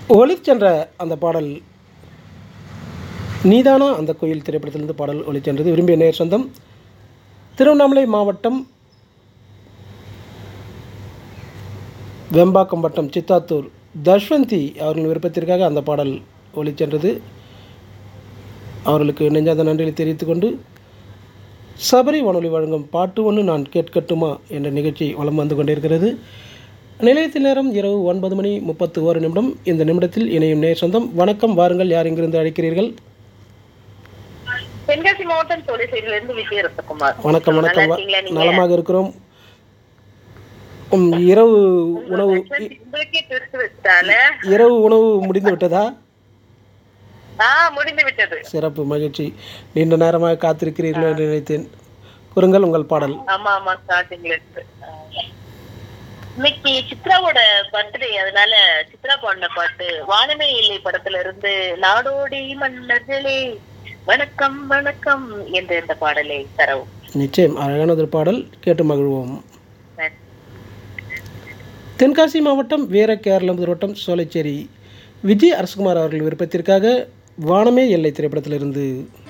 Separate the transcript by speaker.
Speaker 1: ஒளிச்சென்ற அந்த பாடல் நீதானா அந்த கோயில் திரைப்படத்திலிருந்து பாடல் ஒளிச்சென்றது விரும்பிய நேர் சொந்தம் திருவண்ணாமலை மாவட்டம் வெம்பாக்கம் வட்டம் சித்தாத்தூர் தஷ்வந்தி அவர்களின் விருப்பத்திற்காக அந்த பாடல் ஒளிச்சென்றது அவர்களுக்கு நெஞ்சாத நன்றிகளை தெரிவித்துக் கொண்டு சபரி வானொலி வழங்கும் பாட்டு ஒன்று நான் கேட்கட்டுமா என்ற நிகழ்ச்சி வலம் வந்து கொண்டிருக்கிறது நிலையத்தில் நேரம் இரவு ஒன்பது மணி முப்பத்து ஓரு நிமிடம் இந்த நிமிடத்தில் இணையும் நேர் சொந்தம் வணக்கம் வாருங்கள் யார் இங்கிருந்து அழைக்கிறீர்கள்
Speaker 2: தென்காசி மாவட்டம் சோழசேரியில இருந்து விஜயரத்னகுமார்
Speaker 1: வணக்கம்
Speaker 2: நல்லா
Speaker 1: வணக்கம் வ-
Speaker 2: இருக்கீங்களா நீங்க?
Speaker 1: நலமாக இருக்கிறோம் உம், இரவு உணவு இ-
Speaker 2: உங்களுக்கே ட்விஸ்ட் வச்சால
Speaker 1: இரவு உணவு முடிந்து விட்டதா
Speaker 2: ஆ முடிந்து விட்டது
Speaker 1: சிறப்பு மகிழ்ச்சி நீண்ட நேரமாக காத்திருக்கிறீர்கள் என்று நினைத்தேன் கூறுங்கள் உங்கள் பாடல்
Speaker 2: ஆமா ஆமா ஸ்டார்டிங்ல இருந்து ஆ. இன்னைக்கு சித்ராவோட பர்த்டே அதனால சித்ரா பாடின பாட்டு வானமே இல்லை படத்துல இருந்து நாடோடி மன்னர்களே வணக்கம் வணக்கம் என்ற இந்த பாடலை தரவும்
Speaker 1: நிச்சயம் அழகானது பாடல் கேட்டு மகிழ்வோம் தென்காசி மாவட்டம் வீர கேரளம் வட்டம் சோலைச்சேரி விஜய் அரசகுமார் அவர்கள் விருப்பத்திற்காக வானமே எல்லை திரைப்படத்திலிருந்து